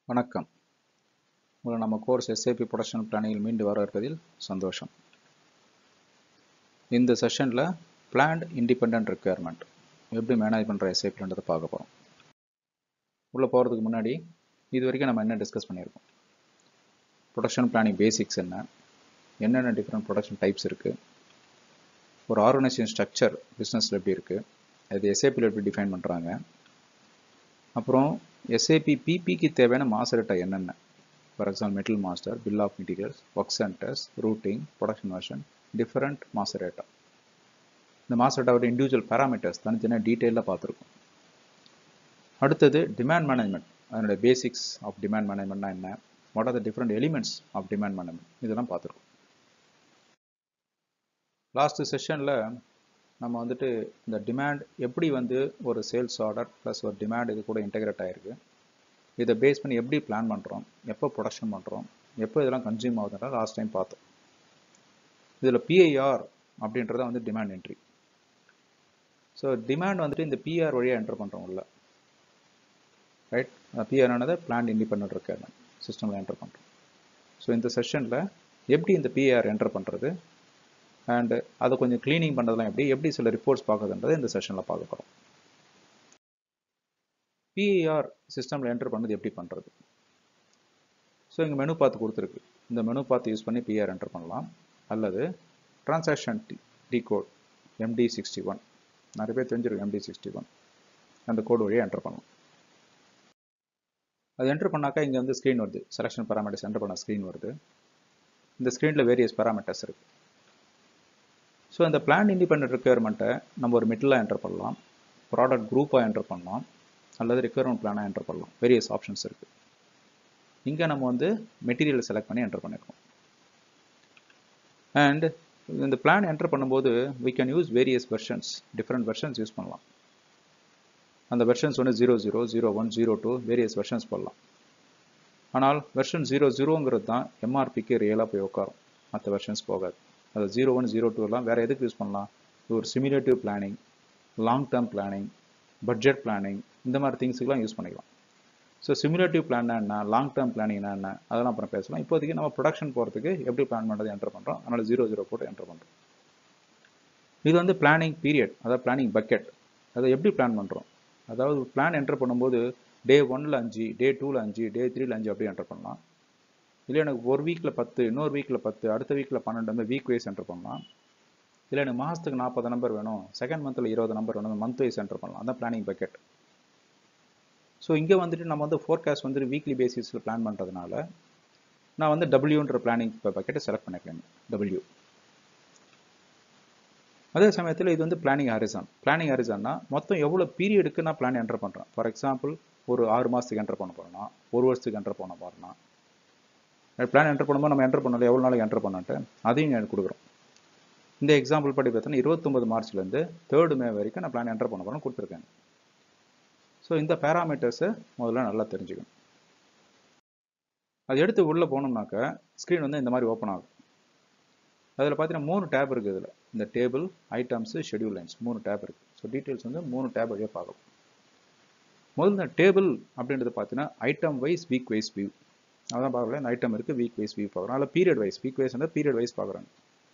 வணக்கம் உங்களை நம்ம கோர்ஸ் எஸ்ஏபி ப்ரொடக்ஷன் பிளானிங்கில் மீண்டு வரவேற்பதில் சந்தோஷம் இந்த செஷனில் பிளான்ட் இண்டிபெண்ட் ரெக்குயர்மெண்ட் எப்படி மேனேஜ் பண்ணுற எஸ்ஏபின்றதை பார்க்க போகிறோம் உள்ளே போகிறதுக்கு முன்னாடி இது வரைக்கும் நம்ம என்ன டிஸ்கஸ் பண்ணியிருக்கோம் ப்ரொடக்ஷன் பிளானிங் பேசிக்ஸ் என்ன என்னென்ன டிஃப்ரெண்ட் ப்ரொடக்ஷன் டைப்ஸ் இருக்குது ஒரு ஆர்கனைசேஷன் ஸ்ட்ரக்சர் பிஸ்னஸில் எப்படி இருக்குது அது எஸ்ஏபியில் எப்படி டிஃபைன் பண்ணுறாங்க அப்புறம் எஸ்ஏபி பிபிக்கு தேவையான மாஸ்டர் என்னென்ன for example material master bill of materials work centers routing production version different master data இந்த மாஸ்டர் டேட்டாவோட இண்டிவிஜுவல் பேராமீட்டர்ஸ் தனித்தனியாக டீட்டெயிலாக பார்த்துருக்கோம் அடுத்தது டிமாண்ட் மேனேஜ்மெண்ட் அதனுடைய பேசிக்ஸ் ஆஃப் டிமாண்ட் மேனேஜ்மெண்ட்னா என்ன what are the different elements of demand management இதெல்லாம் பார்த்துருக்கோம் லாஸ்ட் செஷனில் நம்ம வந்துட்டு இந்த டிமாண்ட் எப்படி வந்து ஒரு சேல்ஸ் ஆர்டர் ப்ளஸ் ஒரு டிமாண்ட் இது கூட இன்டெகிரேட் ஆகிருக்கு இதை பேஸ் பண்ணி எப்படி பிளான் பண்ணுறோம் எப்போ ப்ரொடக்ஷன் பண்ணுறோம் எப்போ இதெல்லாம் கன்சியூம் ஆகுதுன்ற லாஸ்ட் டைம் பார்த்தோம் இதில் பிஐஆர் அப்படின்றத வந்து டிமாண்ட் என்ட்ரி ஸோ டிமாண்ட் வந்துட்டு இந்த பிஆர் வழியாக என்டர் பண்ணுறோம் உள்ள ரைட் பிஆர்னானதை பிளான் இண்டிபெண்ட் ரெக்குயர்மெண்ட் சிஸ்டமில் என்டர் பண்ணுறோம் ஸோ இந்த செஷனில் எப்படி இந்த பிஆர் என்டர் பண்ணுறது அண்டு அதை கொஞ்சம் க்ளீனிங் பண்ணுறதுலாம் எப்படி எப்படி சில ரிப்போர்ட்ஸ் பார்க்குறதுன்றதை இந்த செஷனில் பார்க்க போகிறோம் பிஐஆர் சிஸ்டமில் என்டர் பண்ணது எப்படி பண்ணுறது ஸோ இங்கே மெனு பார்த்து கொடுத்துருக்கு இந்த மெனு பார்த்து யூஸ் பண்ணி பிஆர் என்டர் பண்ணலாம் அல்லது transaction T T code MD sixty one நிறைய பேர் தெரிஞ்சிருக்கும் எம்டி சிக்ஸ்டி ஒன் அந்த கோடு வழியாக என்டர் பண்ணலாம் அது என்டர் பண்ணாக்கா இங்கே வந்து ஸ்க்ரீன் வருது செலெக்ஷன் பேராமீட்டர்ஸ் என்டர் பண்ண ஸ்க்ரீன் வருது இந்த ஸ்க்ரீனில் வேரியஸ் பேராமீட்டர்ஸ் இருக்குது ஸோ இந்த பிளான் இண்டிபெண்ட் ரெக்குயர்மெண்ட்டை நம்ம ஒரு மிட்டிலாக என்டர் பண்ணலாம் ப்ராடக்ட் குரூப்பாக என்டர் பண்ணலாம் அல்லது ரெக்குயர்மெண்ட் பிளானாக என்டர் பண்ணலாம் வேரியஸ் ஆப்ஷன்ஸ் இருக்குது இங்கே நம்ம வந்து மெட்டீரியல் செலக்ட் பண்ணி என்டர் பண்ணியிருக்கோம் அண்ட் இந்த பிளான் என்டர் பண்ணும்போது we can use various versions different versions use பண்ணலாம் அந்த வெர்ஷன்ஸ் வந்து zero zero zero one zero two various versions போடலாம் ஆனால் வெர்ஷன் ஜீரோ ஜீரோங்கிறது தான் எம்ஆர்பிக்கு ரியலாக போய் உட்காரும் மற்ற வெர்ஷன்ஸ் போகாது அது ஜீரோ ஒன் ஜீரோ டூலாம் வேறு எதுக்கு யூஸ் பண்ணலாம் ஒரு simulative planning long term planning budget planning இந்த மாதிரி திங்ஸுக்கெலாம் யூஸ் பண்ணிக்கலாம் ஸோ சிமுலேட்டிவ் பிளான்னா என்ன லாங் டேர்ம் பிளானிங்னா என்ன அதெல்லாம் அப்புறம் பேசலாம் இப்போதைக்கு நம்ம ப்ரொடக்ஷன் போகிறதுக்கு எப்படி பிளான் பண்ணுறது என்டர் பண்ணுறோம் அதனால் ஜீரோ ஜீரோ போட்டு என்டர் பண்ணுறோம் இது வந்து பிளானிங் பீரியட் அதாவது பிளானிங் பக்கெட் அதை எப்படி பிளான் பண்ணுறோம் அதாவது பிளான் என்டர் பண்ணும்போது டே ஒனில் அஞ்சு டே டூவில் அஞ்சு டே த்ரீல அஞ்சு அப்படி என்டர் பண்ணலாம் இல்லை எனக்கு ஒரு வீக்கில் பத்து இன்னொரு வீக்கில் பத்து அடுத்த வீக்கில் பன்னெண்டு வந்து வீக் வைஸ் என்டர் பண்ணலாம் இல்லை எனக்கு மாதத்துக்கு நாற்பது நம்பர் வேணும் செகண்ட் மந்தில் இருபது நம்பர் வேணும் மந்த் வைஸ் என்டர் பண்ணலாம் அதான் பிளானிங் பக்கெட் ஸோ இங்கே வந்துட்டு நம்ம வந்து ஃபோர்காஸ்ட் வந்துட்டு வீக்லி பேசிஸில் பிளான் பண்ணுறதுனால நான் வந்து டபிள்யூன்ற பிளானிங் பக்கெட்டை செலக்ட் பண்ணிக்கிறேன் டபிள்யூ அதே சமயத்தில் இது வந்து பிளானிங் ஹாரிசான் பிளானிங் ஹாரிசான்னா மொத்தம் எவ்வளோ பீரியடுக்கு நான் பிளான் என்டர் பண்ணுறேன் ஃபார் எக்ஸாம்பிள் ஒரு ஆறு மாதத்துக்கு என்டர் பண்ண போகிறேன்னா ஒரு வருஷத்துக்கு என்டர் பண்ண போகிறேன்னா பிளான் என்டர் பண்ணும்போது நம்ம என்டர் பண்ணல எவ்வளோ நாளைக்கு என்டர் பண்ணிட்டு அதையும் எனக்கு கொடுக்குறோம் இந்த எக்ஸாம்பிள் படி பார்த்தோன்னா இருபத்தொம்பது மார்ச்லேருந்து தேர்டு மே வரைக்கும் நான் பிளான் என்டர் பண்ண போகிறேன்னு கொடுத்துருக்கேன் ஸோ இந்த பேராமீட்டர்ஸை முதல்ல நல்லா தெரிஞ்சுக்கணும் அது எடுத்து உள்ளே போனோம்னாக்க ஸ்க்ரீன் வந்து இந்த மாதிரி ஓப்பன் ஆகும் அதில் பார்த்தீங்கன்னா மூணு டேப் இருக்குது இதில் இந்த டேபிள் ஐட்டம்ஸு ஷெடியூல் லைன்ஸ் மூணு டேப் இருக்குது ஸோ டீட்டெயில்ஸ் வந்து மூணு டேப் வழியாக பார்க்கலாம் முதல்ல இந்த டேபிள் அப்படின்றது பார்த்தீங்கன்னா item wise week wise view அதான் பார்க்கல இந்த ஐட்டம் இருக்குது வீக் வைஸ் வியூ பார்க்குறோம் அதில் period wise week wise period wise பார்க்குறாங்க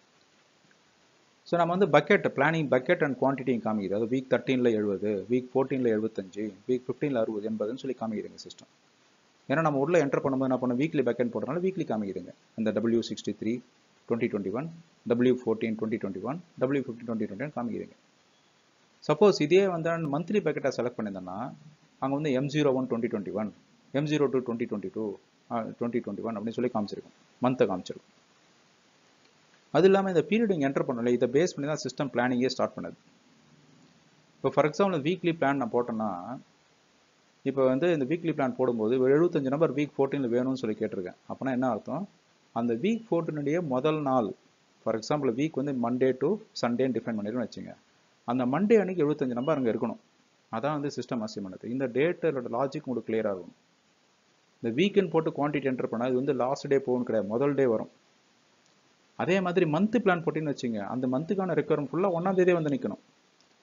ஸோ நம்ம வந்து பக்கெட் பிளானிங் பக்கெட் அண்ட் குவான்டிட்டியும் காமிக்குது அது வீக் தேர்ட்டீனில் எழுபது வீக் ஃபோர்டீனில் எழுபத்தஞ்சு வீக் ஃபிஃப்டீனில் அறுபது எண்பதுன்னு சொல்லி காமிக்குதுங்க சிஸ்டம் ஏன்னா நம்ம உள்ள என்டர் பண்ணும்போது என்ன பண்ணோம் வீக்லி பக்கெட் போடுறதுனால வீக்லி காமிக்குதுங்க அந்த W sixty three twenty twenty one W fourteen twenty twenty one W fifteen twenty twenty one காமிக்குதுங்க சப்போஸ் இதே வந்து மந்த்லி பக்கெட்டாக செலக்ட் பண்ணியிருந்தேன்னா அங்கே வந்து M zero one twenty twenty one M zero two twenty twenty two twenty twenty one அப்படின்னு சொல்லி காமிச்சிருக்கும் மந்த்தை காமிச்சிருக்கும் அது இல்லாமல் இந்த பீரியட் என்டர் பண்ணல இதை பேஸ் பண்ணி தான் சிஸ்டம் பிளானிங்கே ஸ்டார்ட் பண்ணுது இப்போ ஃபார் எக்ஸாம்பிள் வீக்லி பிளான் நான் போட்டேன்னா இப்போ வந்து இந்த வீக்லி பிளான் போடும்போது எழுபத்தஞ்சு நம்பர் வீக் ஃபோர்டீனில் வேணும்னு சொல்லி கேட்டிருக்கேன் அப்போனா என்ன அர்த்தம் அந்த வீக் ஃபோர்டீனுடைய முதல் நாள் ஃபார் எக்ஸாம்பிள் வீக் வந்து மண்டே டு சண்டேன்னு டிஃபைன் பண்ணிடுன்னு வச்சுங்க அந்த மண்டே அன்னைக்கு எழுபத்தஞ்சு நம்பர் அங்கே இருக்கணும் அதான் வந்து சிஸ்டம் அசியம் பண்ணுது இந்த டேட்டோட லாஜிக் உங்களுக்கு கிளியராக இருக்கும் இந்த வீக்கெண்ட் போட்டு குவான்டிட்டி என்டர் பண்ணால் இது வந்து லாஸ்ட் டே போகணும் கிடையாது முதல் டே வரும் அதே மாதிரி மந்த் பிளான் போட்டின்னு வச்சுங்க அந்த மந்த்துக்கான ரெக்குவயர்மெண்ட் ஃபுல்லாக ஒன்றாம் தேதியே வந்து நிற்கணும்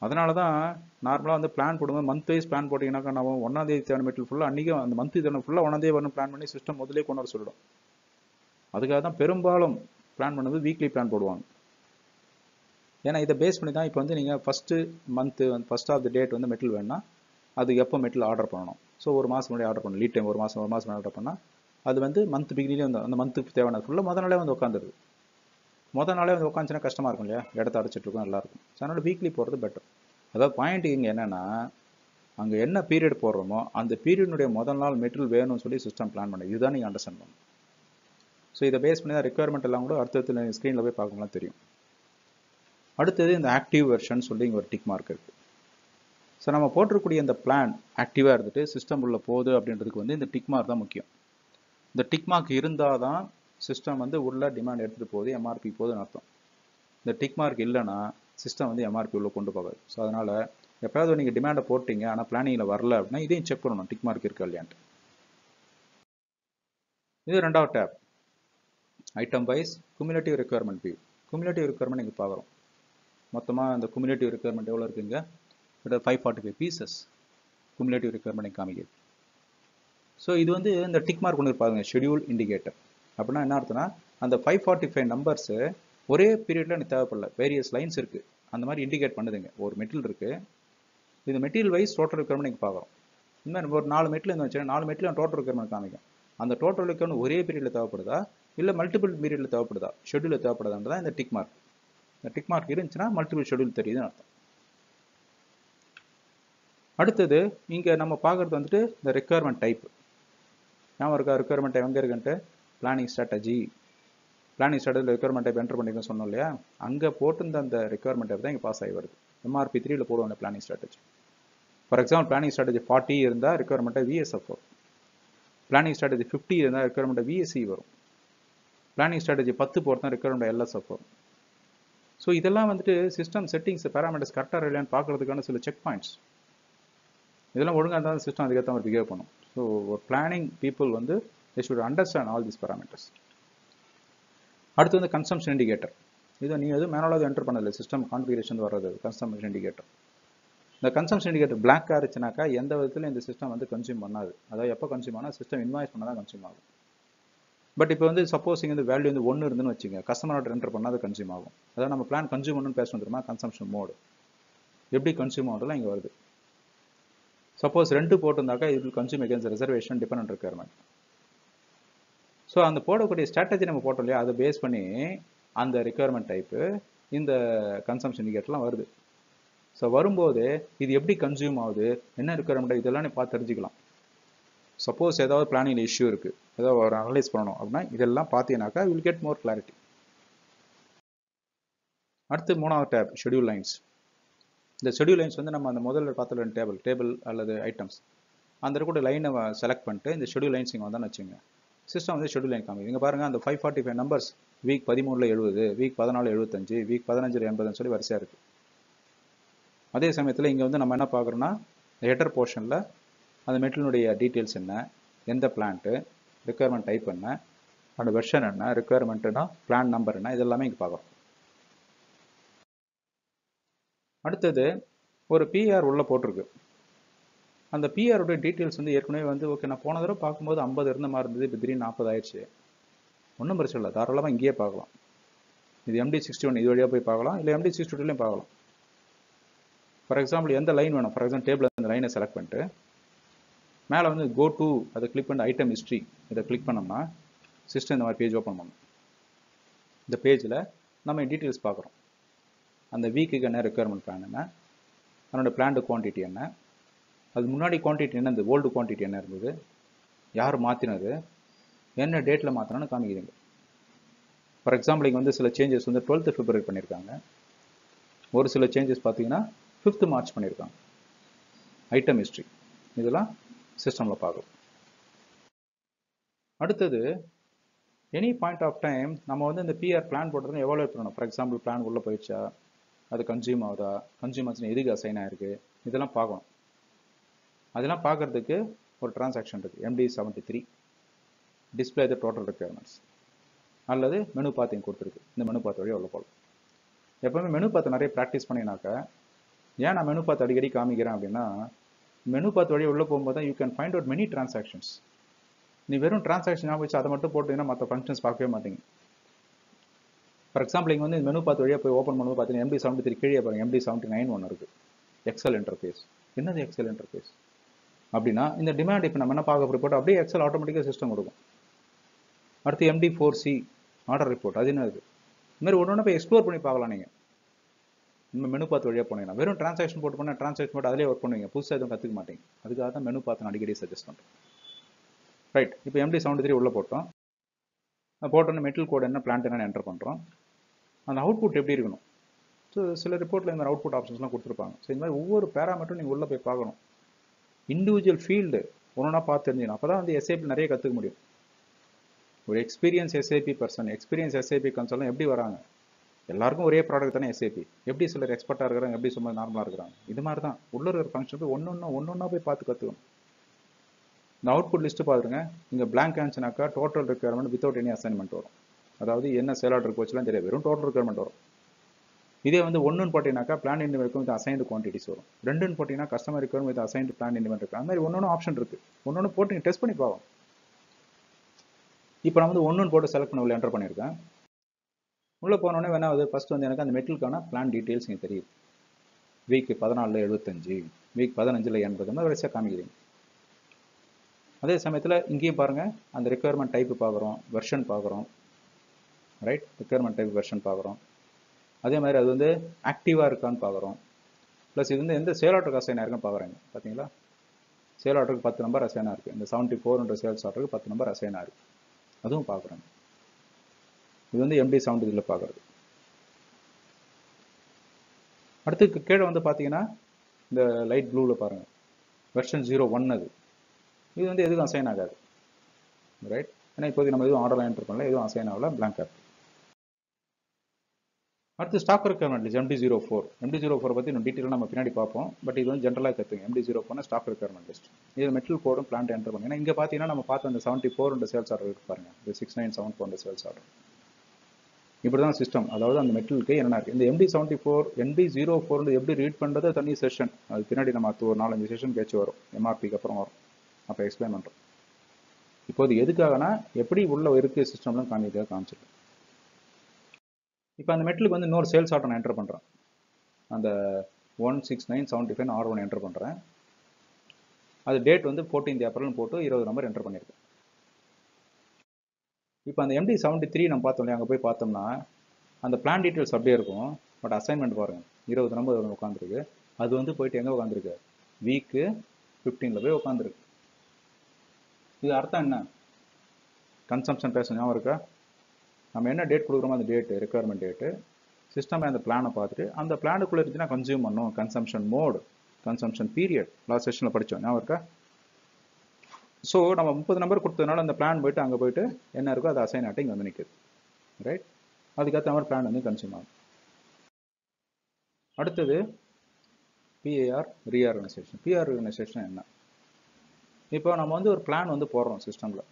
அதனால தான் நார்மலாக வந்து பிளான் போடும்போது மந்த் வைஸ் பிளான் போட்டிங்கன்னாக்கா நம்ம ஒன்றாம் தேதி தேவை மெட்டீரியல் ஃபுல்லாக அன்றைக்கி அந்த மந்த் தேவை ஃபுல்லாக ஒன்றாம் தேதி வரணும் பிளான் பண்ணி சிஸ்டம் முதலே கொண்டு வர சொல்லிடும் அதுக்காக தான் பெரும்பாலும் பிளான் பண்ணது வீக்லி பிளான் போடுவாங்க ஏன்னா இதை பேஸ் பண்ணி தான் இப்போ வந்து நீங்கள் first month first of the date வந்து மெட்டல் வேணும்னா அது எப்போ மெட்டல் ஆர்டர் பண்ணணும் ஸோ ஒரு மாதம் முன்னாடி ஆர்டர் பண்ணணும் லீட் டைம் ஒரு மாதம் ஒரு மாதம் ஆர்டர் பண்ணால் அது வந்து மந்த் பிகினிலே வந்து அந்த மந்த்துக்கு தேவையானது ஃபுல்லாக முத நாளே வந்து உட்காந்துருது முத நாளே வந்து உட்காந்துச்சுன்னா கஷ்டமாக இருக்கும் இல்லையா இடத்த அடைச்சிட்டு இருக்கும் நல்லா இருக்கும் ஸோ அதனால் வீக்லி போகிறது பெட்டர் அதாவது பாயிண்ட் இங்கே என்னென்னா அங்கே என்ன பீரியட் போடுறோமோ அந்த பீரியடுடைய முதல் நாள் மெட்டீரியல் வேணும்னு சொல்லி சிஸ்டம் பிளான் பண்ணு இதுதான் நீங்கள் அண்டர்ஸ்டாண்ட் பண்ணணும் ஸோ இதை பேஸ் பண்ணி தான் ரெக்குயர்மெண்ட் எல்லாம் கூட அடுத்தடுத்து ஸ்க்ரீனில் போய் பார்க்கலாம் தெரியும் அடுத்தது இந்த ஆக்டிவ் வெர்ஷன் சொல்லி இங்கே ஒரு டிக் மார்க் இருக்குது ஸோ நம்ம போட்டிருக்கக்கூடிய இந்த பிளான் ஆக்டிவாக இருந்துட்டு சிஸ்டம் உள்ள போகுது அப்படின்றதுக்கு வந்து இந்த டிக் மார்க் தான் முக்கியம் இந்த டிக் மார்க் இருந்தால் தான் சிஸ்டம் வந்து உள்ள டிமாண்ட் எடுத்துகிட்டு போகுது எம்ஆர்பி போகுதுன்னு அர்த்தம் இந்த டிக் மார்க் இல்லைன்னா சிஸ்டம் வந்து எம்ஆர்பி உள்ள கொண்டு போகாது ஸோ அதனால் எப்போயாவது நீங்கள் டிமாண்டை போட்டிங்க ஆனால் பிளானிங்கில் வரல அப்படின்னா இதையும் செக் பண்ணணும் டிக் மார்க் இருக்கா இல்லையான்ட்டு இது ரெண்டாவது tab item wise cumulative requirement view cumulative requirement இங்கே பார்க்குறோம் மொத்தமாக இந்த குமுலேட்டிவ் ரெக்குயர்மெண்ட் எவ்வளோ இருக்குங்க கிட்ட five forty five pieces cumulative requirement காமிக்குது ஸோ இது வந்து இந்த டிக் மார்க் கொண்டு பாருங்க ஷெடியூல் இண்டிகேட்டர் அப்படின்னா என்ன அர்த்தம்னா அந்த ஃபைவ் ஃபார்ட்டி ஃபைவ் நம்பர்ஸு ஒரே பீரியடில் எனக்கு தேவைப்படல வேரியஸ் லைன்ஸ் இருக்குது அந்த மாதிரி இண்டிகேட் பண்ணுதுங்க ஒரு மெட்டீரியல் இருக்குது இது மெட்டீரியல் வைஸ் டோட்டல் ரெக்குயர்மெண்ட் நீங்கள் பார்க்குறோம் இந்த மாதிரி ஒரு நாலு மெட்டீரியல் இருந்து வச்சுன்னா நாலு மெட்டீரியல் டோட்டல் ரெக்குயர்மெண்ட் காமிக்கும் அந்த டோட்டல் ரெக்குயர்மெண்ட் ஒரே பீரியடில் தேவைப்படுதா இல்லை மல்டிபிள் பீரியடில் தேவைப்படுதா ஷெடியூலில் தேவைப்படுதான்றதான் இந்த டிக் மார்க் இந்த டிக் மார்க் இருந்துச்சுன்னா மல்டிபிள் ஷெடியூல் தெரியுதுன்னு அர்த்தம் அடுத்தது இங்கே நம்ம பார்க்குறது வந்துட்டு இந்த ரெக்குயர்மெண்ட் டைப் ஞாபகம் இருக்கா ரெக்குயர்மெண்ட் டைப் எங்கே இருக்குன்ட்டு பிளானிங் ஸ்ட்ராட்டஜி பிளானிங் ஸ்ட்ராட்டஜியில் ரெக்குயர்மெண்ட் டைப் என்டர் பண்ணிருக்கேன் சொன்னோம் இல்லையா அங்கே போட்டிருந்த அந்த ரெக்குயர்மெண்ட் டைப் தான் இங்கே பாஸ் ஆகி வருது எம்ஆர்பி த்ரீல போடுவாங்க planning strategy for example planning strategy forty இருந்தால் ரெக்குயர்மெண்ட்டை விஎஸ்எஃப் வரும் பிளானிங் ஸ்ட்ராட்டஜி ஃபிஃப்டி இருந்தால் ரெக்குயர்மெண்ட்டை விஎஸ்சி வரும் பிளானிங் ஸ்ட்ராட்டஜி பத்து போகிறதா ரெக்குயர்மெண்ட் எல்எஸ்எஃப் வரும் ஸோ இதெல்லாம் வந்துட்டு சிஸ்டம் செட்டிங்ஸ் பேராமீட்டர்ஸ் கரெக்டாக இல்லையான்னு பார்க்கறதுக்கான சில செக் பாயிண்ட்ஸ் இதெல்லாம் ஒழுங்காக இருந்தால் சிஸ்டம் அதுக்கேற்ற மாதிரி பிஹேவ் பண்ணும் ஸோ ஒரு பிளானிங் பீப்புள் வந்து they should understand all this parameters அடுத்து வந்து கன்சம்ஷன் இண்டிகேட்டர் இது நீங்கள் எதுவும் மேனுவலாக என்டர் பண்ணதில்லை சிஸ்டம் கான்ஃபிகரேஷன் வர்றது கன்சம்ஷன் இண்டிகேட்டர் இந்த கன்சம்ஷன் இண்டிகேட்டர் பிளாக்காக இருந்துச்சுனாக்கா எந்த விதத்தில் இந்த சிஸ்டம் வந்து கன்சியூம் பண்ணாது அதாவது எப்போ கன்சியூம் ஆனால் சிஸ்டம் இன்வாய்ஸ் பண்ணால் தான் கன்சியூம் ஆகும் பட் இப்போ வந்து சப்போஸ் இங்கே வந்து வேல்யூ வந்து ஒன்று இருந்துன்னு வச்சுங்க கஸ்டமரோட என்டர் பண்ணால் அது கன்சியூம் ஆகும் அதாவது நம்ம பிளான் கன்சியூம் பண்ணணும்னு பேசணும் தெரியுமா கன்சம்ஷன் மோடு எப்படி கன்சியூம் ஆகுறதுலாம் இங்கே வருது சப்போஸ் ரெண்டு போட்டிருந்தாக்கா இது consume against reservation dependent requirement so அந்த போடக்கூடிய ஸ்ட்ராட்டஜி நம்ம போட்டோம் இல்லையா அதை பேஸ் பண்ணி அந்த ரெக்குயர்மெண்ட் டைப்பு இந்த கன்சம்ஷன் இண்டிகேட்டர்லாம் வருது ஸோ வரும்போது இது எப்படி கன்சியூம் ஆகுது என்ன ரெக்குயர்மெண்ட் இதெல்லாம் நீ பார்த்து தெரிஞ்சுக்கலாம் சப்போஸ் ஏதாவது பிளானிங் இஷ்யூ இருக்குது ஏதாவது ஒரு அனலைஸ் பண்ணணும் அப்படின்னா இதெல்லாம் பார்த்தீங்கன்னாக்கா வில் கெட் மோர் கிளாரிட்டி அடுத்து மூணாவது டேப் ஷெடியூல் லைன்ஸ் இந்த ஷெடியூல் லைன்ஸ் வந்து நம்ம அந்த முதல்ல பார்த்த ரெண்டு டேபிள் டேபிள் அல்லது ஐட்டம்ஸ் அந்த இருக்கக்கூடிய லைனை செலக்ட் பண்ணிட்டு இந்த ஷெடியூல் லைன்ஸ் இங்கே வந்தான்னு வச்சுங்க சிஸ்டம் வந்து ஷெடியூல் லைன் காமிக்கும் இங்கே பாருங்கள் அந்த five forty five numbers week பதிமூணில் எழுபது வீக் பதினாலு எழுபத்தஞ்சு வீக் பதினஞ்சில் எண்பதுன்னு சொல்லி வரிசையாக இருக்குது அதே சமயத்தில் இங்கே வந்து நம்ம என்ன பார்க்குறோன்னா ஹெட்டர் போர்ஷனில் அந்த மெட்டீரியலுடைய டீட்டெயில்ஸ் என்ன எந்த பிளான்ட்டு ரெக்குயர்மெண்ட் டைப் என்ன அதோட வெர்ஷன் என்ன ரெக்குயர்மெண்ட்டுனா பிளான் நம்பர் என்ன இதெல்லாமே இங்கே பார்க்குறோம் அடுத்தது ஒரு பிஆர் உள்ள போட்டிருக்கு அந்த பிஆருடைய டீட்டெயில்ஸ் வந்து ஏற்கனவே வந்து ஓகே நான் போன தடவை பார்க்கும்போது ஐம்பது இருந்த மாதிரி இருந்தது இப்போ திடீர்னு நாற்பது ஆயிடுச்சு ஒன்றும் பிரச்சனை இல்லை தாராளமாக இங்கேயே பார்க்கலாம் இது எம்டி சிக்ஸ்டி ஒன் இது வழியாக போய் பார்க்கலாம் இல்லை எம்டி சிக்ஸ்டி டூலையும் பார்க்கலாம் ஃபார் எக்ஸாம்பிள் எந்த லைன் வேணும் ஃபார் எக்ஸாம்பிள் டேபிள் அந்த லைனை செலக்ட் பண்ணிட்டு மேலே வந்து கோ டு அதை கிளிக் பண்ணி ஐட்டம் ஹிஸ்ட்ரி இதை கிளிக் பண்ணோம்னா சிஸ்டம் இந்த மாதிரி பேஜ் ஓப்பன் பண்ணும் இந்த பேஜில் நம்ம டீட்டெயில்ஸ் பார்க்குறோம் அந்த வீக்குக்கு என்ன ரெக்குயர்மெண்ட் பிளான் என்ன அதனோட பிளான்டு குவான்டிட்டி என்ன அது முன்னாடி குவான்டிட்டி என்ன இந்த ஓல்டு குவான்டிட்டி என்ன இருந்தது யார் மாற்றினது என்ன டேட்டில் மாற்றினான்னு காமிக்குதுங்க ஃபார் எக்ஸாம்பிள் இங்கே வந்து சில சேஞ்சஸ் வந்து டுவெல்த்து பிப்ரவரி பண்ணியிருக்காங்க ஒரு சில சேஞ்சஸ் பார்த்தீங்கன்னா ஃபிஃப்த்து மார்ச் பண்ணியிருக்காங்க ஐட்டம் ஹிஸ்ட்ரி இதெல்லாம் சிஸ்டமில் பார்க்கும் அடுத்தது எனி பாயிண்ட் ஆஃப் டைம் நம்ம வந்து இந்த பிஆர் பிளான் போடுறதுன்னு எவாலுவேட் பண்ணணும் ஃபார் எக்ஸாம்பிள் பிளான் உள்ளே போயிடுச்சா அது கன்சியூம் ஆகுதா கன்சியூம் ஆச்சுன்னா எதுக்கு அசைன் ஆயிருக்கு இதெல்லாம் பார்க்கணும் அதெல்லாம் பார்க்கறதுக்கு ஒரு டிரான்சாக்ஷன் இருக்குது MD seventy three display the total requirements அல்லது மெனு பாத்திங் கொடுத்துருக்கு இந்த மெனு பாத் வழியாக உள்ள போகலாம் எப்போவுமே மெனு பார்த்து நிறைய ப்ராக்டிஸ் பண்ணினாக்கா ஏன் நான் மெனு பார்த்து அடிக்கடி காமிக்கிறேன் அப்படின்னா மெனு பார்த்து வழியாக உள்ளே போகும்போது தான் you can find out many transactions நீ வெறும் டிரான்சாக்ஷன் ஞாபகம் வச்சு அதை மட்டும் போட்டீங்கன்னா மற்ற ஃபங்க்ஷன்ஸ் பார்க்கவே மாட்டீங்க ஃபார் எக்ஸாம்பிள் இங்கே வந்து மெனு பார்த்து வழியாக போய் ஓப்பன் பண்ணும்போது பார்த்தீங்கன்னா எம்டி செவன்ட்டி த்ரீ கீழே பாருங்க எம்டி செவன்ட்டி நைன் ஒன்று இருக்குது எக்ஸல் இன்டர்ஃபேஸ் என்னது எக்ஸல் இன்டர்ஃபேஸ் அப்படின்னா இந்த டிமாண்ட் இப்போ நம்ம என்ன பார்க்க ரிப்போர்ட் அப்படியே எக்ஸல் ஆட்டோமேட்டிக்காக சிஸ்டம் கொடுக்கும் அடுத்து MD four C order report அது என்ன இது இந்த மாதிரி ஒன்று ஒன்று போய் எக்ஸ்ப்ளோர் பண்ணி பார்க்கலாம் நீங்கள் நம்ம மெனு பார்த்து வழியாக போனீங்கன்னா வெறும் டிரான்சாக்ஷன் போட்டு பண்ணால் டிரான்சாக்ஷன் போட்டு அதிலே ஒர்க் பண்ணுவீங்க புதுசாக எதுவும் கற்றுக்க மாட்டீங்க அதுக்காக தான் மெனு பார்த்து நான் அடிக்கடி சஜஸ்ட் பண்ணுறேன் ரைட் இப்போ எம்டி செவன்டி த்ரீ உள்ளே போட்டோம் போட்டோன்னு மெட்டல் கோட் என்ன பிளான்ட் என்னன்னு என்டர் பண்ணுறோம் அந்த அவுட்புட் எப்படி இருக்கணும் ஸோ சில ரிப்போர்ட்டில் இந்த மாதிரி அவுட்புட் ஆப்ஷன்ஸ்லாம் கொடுத்துருப்பாங்க ஸோ இந்த மாதிரி ஒவ்வொரு பேராமீட்டரும் நீங்கள் உள்ளே போய் பார்க்கணும் இண்டிவிஜுவல் ஃபீல்டு ஒன்றா பார்த்து தெரிஞ்சுக்கணும் அப்போ தான் வந்து எஸ்ஏபி நிறைய கற்றுக்க முடியும் ஒரு experience SAP person experience SAP consultant எப்படி வராங்க எல்லாருக்கும் ஒரே ப்ராடக்ட் தானே எஸ்ஏபி எப்படி சிலர் எக்ஸ்பர்ட்டாக இருக்கிறாங்க எப்படி சும்மா நார்மலாக இருக்கிறாங்க இது மாதிரி தான் உள்ள இருக்கிற ஃபங்க்ஷன் போய் ஒன்று ஒன்று ஒன்று ஒன்றா போய் பார்த்து கற்றுக்கணும் இந்த அவுட்புட் லிஸ்ட்டு பார்த்துருங்க இங்கே பிளாங்க் ஆன்ச்சுனாக்கா total requirement without any assignment வரும் அதாவது என்ன சேல் ஆர்டர் போச்சுலாம் தெரியாது வெறும் டோட்டல் ரெக்யர்மெண்ட் வரும் இதே வந்து ஒன்றுன்னு போட்டிங்கனாக்கா plan independent with assigned quantities வரும் ரெண்டுன்னு போட்டிங்கன்னா customer requirement with assigned plan independent இருக்கு அந்த மாதிரி ஒன்று ஆப்ஷன் இருக்கு ஒன்று போட்டு நீங்கள் டெஸ்ட் பண்ணி பார்க்கலாம் இப்போ நான் வந்து ஒன்றுன்னு போட்டு செலக்ட் பண்ண உள்ள என்டர் பண்ணியிருக்கேன் உள்ளே போனோடனே வேணா அது ஃபஸ்ட் வந்து எனக்கு அந்த மெட்டலுக்கான பிளான் டீட்டெயில்ஸ் இங்கே தெரியுது வீக் பதினாலில் எழுபத்தஞ்சு வீக் பதினஞ்சில் எண்பது மாதிரி வரிசையாக காமிக்கிறீங்க அதே சமயத்தில் இங்கேயும் பாருங்கள் அந்த ரெக்குயர்மெண்ட் டைப்பு பார்க்குறோம் வெர்ஷன் பார்க்குறோம் ரைட் ரெக்குயர்மெண்ட் டைப் வெர்ஷன் பார்க்குறோம் அதே மாதிரி அது வந்து ஆக்டிவாக இருக்கான்னு பார்க்குறோம் ப்ளஸ் இது வந்து எந்த சேல் ஆர்டருக்கு அசைன் ஆயிருக்குன்னு பார்க்குறாங்க பார்த்தீங்களா சேல் ஆர்டருக்கு பத்து நம்பர் அசைனாக இருக்குது இந்த செவன்ட்டி ஃபோர்ன்ற சேல்ஸ் ஆர்டருக்கு பத்து நம்பர் அசைனாக இருக்குது அதுவும் பார்க்குறாங்க இது வந்து எம்டி செவன்டி இதில் பார்க்குறது அடுத்து கீழே வந்து பார்த்தீங்கன்னா இந்த லைட் ப்ளூவில் பாருங்கள் வெர்ஷன் ஜீரோ ஒன் அது இது வந்து எதுவும் அசைன் ஆகாது ரைட் ஏன்னா இப்போதைக்கு நம்ம எதுவும் ஆர்டர்லாம் என்டர் பண்ணல எதுவும் அசைன் ஆகல பிளாங்க் ஆப் அடுத்து stock requirement MD zero four MD zero four பற்றி இன்னும் டீட்டெயிலாக நம்ம பின்னாடி பார்ப்போம் பட் இது வந்து ஜென்ரலாக கற்றுங்க எம்டி ஜீரோ ஃபோர்னா ஸ்டாக் ரெக்யர்மெண்ட் லிஸ்ட் இது மெட்டல் கோடும் பிளான்ட் என்டர் பண்ணுங்க இங்கே பார்த்தீங்கன்னா நம்ம பார்த்த அந்த செவன்ட்டி ஃபோர் சேல்ஸ் ஆர்டர் இருக்கு பாருங்க இது six nine seven four sales order இப்படி தான் சிஸ்டம் அதாவது அந்த மெட்டலுக்கு என்னென்ன இருக்குது இந்த MD seventy four MD zero four எப்படி ரீட் பண்ணுறது தனி செஷன் அது பின்னாடி நம்ம அது ஒரு நாலஞ்சு செஷன் பேச்சு வரும் எம்ஆர்பிக்கு அப்புறம் வரும் அப்போ எக்ஸ்பிளைன் பண்ணுறோம் இப்போது எதுக்காகனா எப்படி உள்ள இருக்குது சிஸ்டம்லாம் காமிக்கிறதா காமிச்சிருக்கேன் இப்போ அந்த மெட்டலுக்கு வந்து இன்னொரு சேல்ஸ் ஆர்டர் நான் என்டர் பண்ணுறேன் அந்த one six nine seventy five R one enter பண்ணுறேன் அது டேட் வந்து ஃபோர்டீன்த் ஏப்ரல்னு போட்டு இருபது நம்பர் என்டர் பண்ணியிருக்கேன் இப்போ அந்த எம்டி செவன்ட்டி த்ரீ நம்ம பார்த்தோம் இல்லையா அங்கே போய் பார்த்தோம்னா அந்த பிளான் டீட்டெயில்ஸ் அப்படியே இருக்கும் பட் அசைன்மெண்ட் பாருங்கள் இருபது நம்பர் உட்காந்துருக்கு அது வந்து போயிட்டு எங்கே உட்காந்துருக்கு வீக்கு ஃபிஃப்டீனில் போய் உட்காந்துருக்கு இது அர்த்தம் என்ன கன்சம்ஷன் பேச ஞாபகம் இருக்கா நம்ம என்ன டேட் கொடுக்குறோமோ அந்த டேட்டு ரெக்குயர்மெண்ட் டேட்டு சிஸ்டம் அந்த பிளானை பார்த்துட்டு அந்த பிளானுக்குள்ளே இருந்துச்சுன்னா கன்சியூம் பண்ணும் consumption mode consumption period last செஷனில் படித்தோம் ஞாபகம் இருக்கா ஸோ நம்ம முப்பது நம்பர் கொடுத்ததுனால அந்த பிளான் போயிட்டு அங்கே போயிட்டு என்ன இருக்கோ அதை அசைன் ஆகிட்டு இங்கே வந்து நிற்குது ரைட் அதுக்கேற்ற மாதிரி பிளான் வந்து கன்சியூம் ஆகும் அடுத்தது பிஏஆர் ரீஆர்கனைசேஷன் பிஆர்கனைசேஷன் என்ன இப்போ நம்ம வந்து ஒரு பிளான் வந்து போடுறோம் சிஸ்டமில்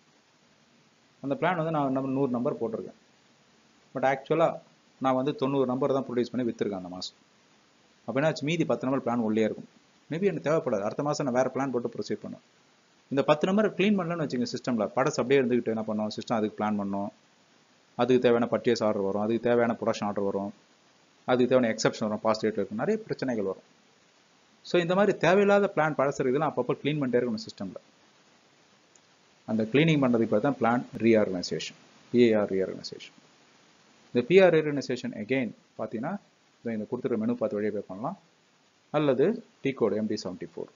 அந்த பிளான் வந்து நான் நம்ம நூறு நம்பர் போட்டிருக்கேன் பட் ஆக்சுவலாக நான் வந்து தொண்ணூறு நம்பர் தான் ப்ரொடியூஸ் பண்ணி விற்றுருக்கேன் அந்த மாதம் அப்போ என்னாச்சு மீதி பத்து நம்பர் பிளான் உள்ளே இருக்கும் மேபி எனக்கு தேவைப்படாது அடுத்த மாதம் நான் வேறு பிளான் போட்டு ப்ரொசீட் பண்ணுவேன் இந்த பத்து நம்பர் க்ளீன் பண்ணலன்னு வச்சுங்க சிஸ்டமில் படஸ் அப்படியே இருந்துக்கிட்டு என்ன பண்ணோம் சிஸ்டம் அதுக்கு பிளான் பண்ணோம் அதுக்கு தேவையான பர்ச்சேஸ் ஆர்டர் வரும் அதுக்கு தேவையான ப்ரொடக்ஷன் ஆர்டர் வரும் அதுக்கு தேவையான எக்ஸப்ஷன் வரும் பாஸ்ட் டேட் இருக்கும் நிறைய பிரச்சனைகள் வரும் ஸோ இந்த மாதிரி தேவையில்லாத பிளான் பழசு இருக்குதுன்னா அப்பப்போ க்ளீன் பண்ணிட்டே இருக்கணும் சிஸ்டமில் அந்த க்ளீனிங் பண்ணுறதுக்கு பார்த்தா பிளான் ரீஆர்கனைசேஷன் பிஏஆர் ரீஆர்கனைசேஷன் இந்த பிஆர் ரீஆர்கனைசேஷன் எகெயின் பார்த்தீங்கன்னா இந்த கொடுத்துருக்க மெனு பார்த்து வழியாக பே பண்ணலாம் அல்லது T code MD seventy four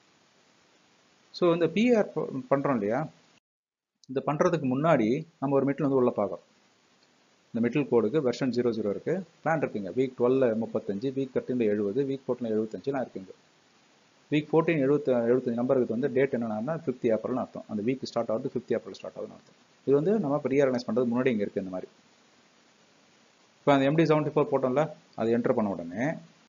so இந்த பிஆர் பண்ணுறோம் இல்லையா இந்த பண்ணுறதுக்கு முன்னாடி நம்ம ஒரு மெட்டில் வந்து உள்ளே பார்க்குறோம் இந்த மெட்டில் கோடுக்கு வெர்ஷன் ஜீரோ ஜீரோ இருக்குது பிளான் இருக்குங்க வீக் டுவெல்ல முப்பத்தஞ்சு வீக் தேர்ட்டீனில் எழுபது வீக் ஃபோர்டீனில் எழுபத்தஞ்சுலாம் இருக்குங்க வீக் ஃபோர்டீன் எழுபத்தி எழுபத்தஞ்சு நம்பருக்கு வந்து டேட் என்னன்னா ஃபிஃப்த் ஏப்ரல்னு அர்த்தம் அந்த வீக் ஸ்டார்ட் ஆகுது ஃபிஃப்த் ஏப்ரல் ஸ்டார்ட் ஆகுதுன்னு அர்த்தம் இது வந்து நம்ம இப்போ ரீஆர்கனைஸ் பண்ணுறது முன்னாடி இங்கே இருக்குது இந்த மாதிரி இப்போ அந்த எம்டி செவன்ட்டி ஃபோர் போட்டோம்ல அது என்டர் பண்ண உடனே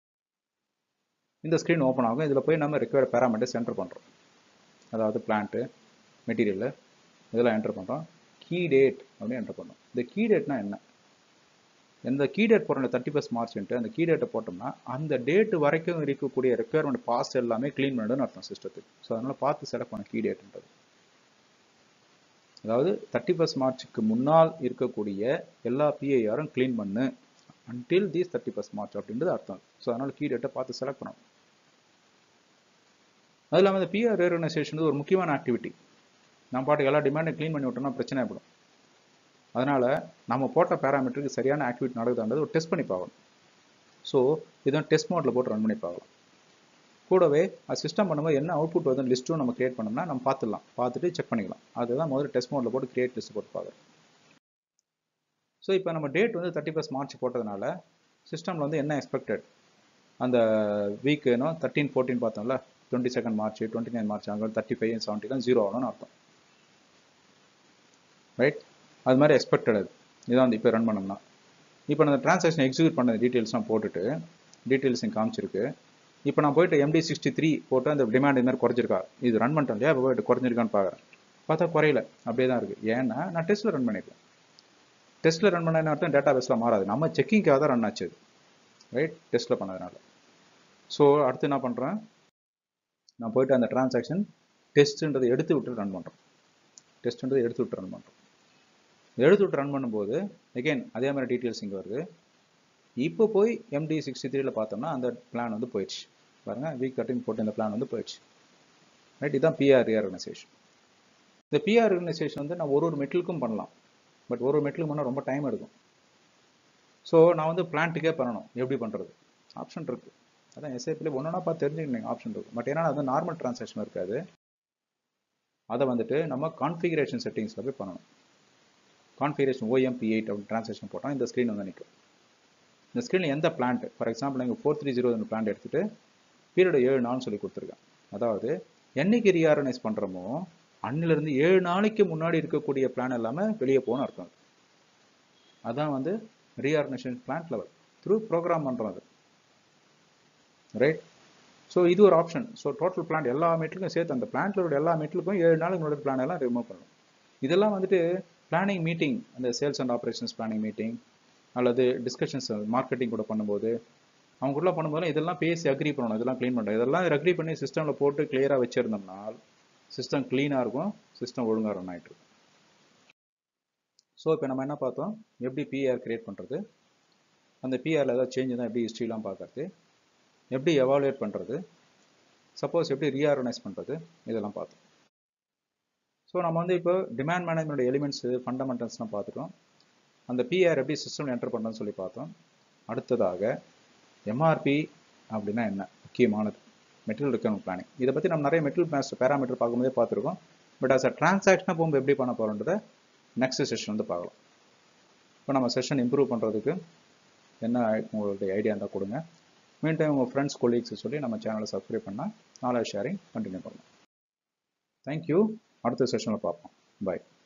இந்த ஸ்க்ரீன் ஓப்பன் ஆகும் இதில் போய் நம்ம ரெக்வயர்ட் பேராமீட்டர்ஸ் என்டர் பண்ணுறோம் அதாவது பிளான்ட்டு மெட்டீரியல் இதெல்லாம் என்டர் பண்ணுறோம் கீ டேட் அப்படின்னு என்டர் பண்ணுறோம் இந்த கீ டேட்னா என்ன எந்த கீ டேட் போடுற தேர்ட்டி ஃபஸ்ட் மார்ச்ன்ட்டு அந்த கீ டேட்டை போட்டோம்னா அந்த டேட் வரைக்கும் இருக்கக்கூடிய ரெக்குயர்மெண்ட் பாஸ் எல்லாமே க்ளீன் பண்ணிடுன்னு அர்த்தம் சிஸ்டத்துக்கு ஸோ அதனால பார்த்து செலக்ட் பண்ண கீ டேட்ன்றது அதாவது தேர்ட்டி ஃபஸ்ட் மார்ச்சுக்கு முன்னால் இருக்கக்கூடிய எல்லா பிஐஆரும் க்ளீன் பண்ணு until these thirty first March அப்படின்றது அர்த்தம் ஸோ அதனால கீ டேட்டை பார்த்து செலக்ட் பண்ணணும் அது இல்லாமல் இந்த பிஆர் ரீஆர்கனைசேஷன் ஒரு முக்கியமான ஆக்டிவிட்டி நம்ம பாட்டுக்கு எல்லா டிமாண்டையும் க்ளீன் பண்ணி விட்டோம்னா பிரச்சனை ஏற்படும் அதனால நம்ம போட்ட பேராமீட்டருக்கு சரியான ஆக்டிவிட்டி நடக்குதான்றது ஒரு டெஸ்ட் பண்ணி பார்க்கணும் ஸோ இதான் டெஸ்ட் மோட்ல போட்டு ரன் பண்ணி பார்க்கலாம் கூடவே அது சிஸ்டம் பண்ணும்போது என்ன அவுட்புட் வருதுன்னு லிஸ்ட்டும் நம்ம கிரியேட் பண்ணோம்னா நம்ம பார்த்துடலாம் பார்த்துட்டு செக் பண்ணிக்கலாம் அதுதான் முதல்ல டெஸ்ட் மோட்ல போட்டு கிரியேட் லிஸ்ட் போட்டு பார்க்குறோம் ஸோ இப்போ நம்ம டேட் வந்து தேர்ட்டி ஃபஸ்ட் மார்ச் போட்டதுனால சிஸ்டமில் வந்து என்ன எக்ஸ்பெக்டட் அந்த வீக்குனோ தேர்ட்டீன் ஃபோர்டீன் பார்த்தோம்ல twenty second March twenty nine March அங்கே தேர்ட்டி ஃபைவ் செவன்ட்டிலாம் ஜீரோ ஆகணும்னு அர்த்தம் ரைட் அது மாதிரி எக்ஸ்பெக்டட் அது இதான் வந்து இப்போ ரன் பண்ணோம்னா இப்போ நான் ட்ரான்சாக்ஷன் எக்ஸிக்யூட் பண்ண டீட்டெயில்ஸ்லாம் போட்டுட்டு டீட்டெயில்ஸ் இங்கே காமிச்சிருக்கு இப்போ நான் போயிட்டு எம்டி சிக்ஸ்டி த்ரீ போட்டு அந்த டிமாண்ட் இந்த மாதிரி குறைஞ்சிருக்கா இது ரன் பண்ணிட்டோம் இல்லையா இப்போ போயிட்டு குறைஞ்சிருக்கான்னு பார்க்குறேன் பார்த்தா குறையல அப்படியே தான் இருக்குது ஏன்னா நான் டெஸ்ட்டில் ரன் பண்ணியிருக்கேன் டெஸ்ட்டில் ரன் பண்ண என்ன அர்த்தம் டேட்டா பேஸில் மாறாது நம்ம செக்கிங்காக தான் ரன் ஆச்சு ரைட் டெஸ்ட்டில் பண்ணதுனால ஸோ அடுத்து என்ன பண்ணுறேன் நான் போயிட்டு அந்த டிரான்சாக்ஷன் டெஸ்ட்டுன்றதை எடுத்து விட்டு ரன் பண்ணுறோம் டெஸ்ட்டுன்றதை எடுத்து விட்டு ரன் பண்ணுறோம் எடுத்து விட்டு ரன் பண்ணும்போது அகெயின் அதே மாதிரி டீட்டெயில்ஸ் இங்கே வருது இப்போ போய் எம்டி சிக்ஸ்டி த்ரீல பார்த்தோம்னா அந்த பிளான் வந்து போயிடுச்சு பாருங்க வீக் கட்டிங் போட்டு இந்த பிளான் வந்து போயிடுச்சு ரைட் இதுதான் பிஆர் ரீஆர்கனைசேஷன் இந்த பிஆர் ஆர்கனைசேஷன் வந்து நான் ஒரு ஒரு மெட்டலுக்கும் பண்ணலாம் பட் ஒரு ஒரு மெட்டலுக்கு பண்ணால் ரொம்ப டைம் எடுக்கும் ஸோ நான் வந்து பிளான்ட்டுக்கே பண்ணணும் எப்படி பண்ணுறது ஆப்ஷன் இருக்குது அதான் எஸ்ஐபியில் ஒன்றுனா பார்த்து தெரிஞ்சுக்கணும் ஆப்ஷன் இருக்குது பட் ஏன்னா அது நார்மல் டிரான்சாக்ஷன் இருக்காது அதை வந்துட்டு நம்ம கான்ஃபிகரேஷன் செட்டிங்ஸில் போய் பண்ணணும் கான்ஃபிகரேஷன் ஓஎம்பி எயிட் அப்படின்னு டிரான்சாக்ஷன் போட்டால் இந்த ஸ்க்ரீன் வந்து நிற்கும் இந்த ஸ்க்ரீனில் எந்த பிளான்ட் ஃபார் எக்ஸாம்பிள் நீங்கள் ஃபோர் த்ரீ ஜீரோ பிளான்ட் எடுத்துகிட்டு பீரியட் ஏழு நாள்னு சொல்லி கொடுத்துருக்கேன் அதாவது என்னைக்கு ரீஆர்கனைஸ் பண்ணுறோமோ அன்னிலிருந்து ஏழு நாளைக்கு முன்னாடி இருக்கக்கூடிய பிளான் எல்லாமே வெளியே போகணும் அர்த்தம் அதான் வந்து reorganization plant level through program பண்ணுறது ரைட் ஸோ இது ஒரு ஆப்ஷன் ஸோ டோட்டல் பிளான்ட் எல்லா மெட்லுக்கும் சேர்த்து அந்த பிளான்ட்ல எல்லா மெட்லுக்கும் ஏழு நாளுக்கு முன்னாடி பிளான் எல்லாம் ரிமூவ் பண்ணணும் இதெல்லாம் வந்துட்டு பிளானிங் மீட்டிங் அந்த sales and operations planning meeting அல்லது டிஸ்கஷன்ஸ் மார்க்கெட்டிங் கூட பண்ணும்போது அவங்க கூட பண்ணும்போது இதெல்லாம் பேசி அக்ரி பண்ணணும் இதெல்லாம் க்ளீன் பண்ணுறது இதெல்லாம் அக்ரி பண்ணி சிஸ்டமில் போட்டு கிளியராக வச்சுருந்தோம்னா சிஸ்டம் க்ளீனாக இருக்கும் சிஸ்டம் ஒழுங்காக ரன் ஆகிட்டு இருக்கும் ஸோ இப்போ நம்ம என்ன பார்த்தோம் எப்படி பிஆர் கிரியேட் பண்ணுறது அந்த பிஆரில் ஏதாவது சேஞ்ச் தான் எப்படி ஹிஸ்ட்ரிலாம் பார்க்கறது எப்படி எவாலுவேட் பண்ணுறது சப்போஸ் எப்படி ரீஆர்கனைஸ் பண்ணுறது இதெல்லாம் பார்த்தோம் ஸோ நம்ம வந்து இப்போ டிமாண்ட் மேனேஜ்மெண்ட் எலிமெண்ட்ஸு ஃபண்டமெண்டல்ஸ்லாம் பார்த்துட்டோம் அந்த பிஆர் எப்படி சிஸ்டம் என்டர் பண்ணுறதுன்னு சொல்லி பார்த்தோம் அடுத்ததாக எம்ஆர்பி அப்படின்னா என்ன முக்கியமானது மெட்டீரியல் ரெக்யர்மெண்ட் பிளானிங் இதை பற்றி நம்ம நிறைய மெட்டீரியல் மேஸ்ட் பேராமீட்டர் பார்க்கும்போதே பார்த்துருக்கோம் பட் அஸ் அ டிரான்சாக்ஷனாக போகும்போது எப்படி பண்ண போகிறோன்றதை நெக்ஸ்ட் செஷன் வந்து பார்க்கலாம் இப்போ நம்ம செஷன் இம்ப்ரூவ் பண்ணுறதுக்கு என்ன உங்களுடைய ஐடியா இருந்தால் கொடுங்க மீன் டைம் உங்கள் ஃப்ரெண்ட்ஸ் கொலீக்ஸ் சொல்லி நம்ம சேனலை சப்ஸ்கிரைப் பண்ணால் நாலேஜ் ஷேரிங் கண்டினியூ பண்ணலாம் தேங்க்யூ அடுத்த செஷனில் பார்ப்போம் பாய்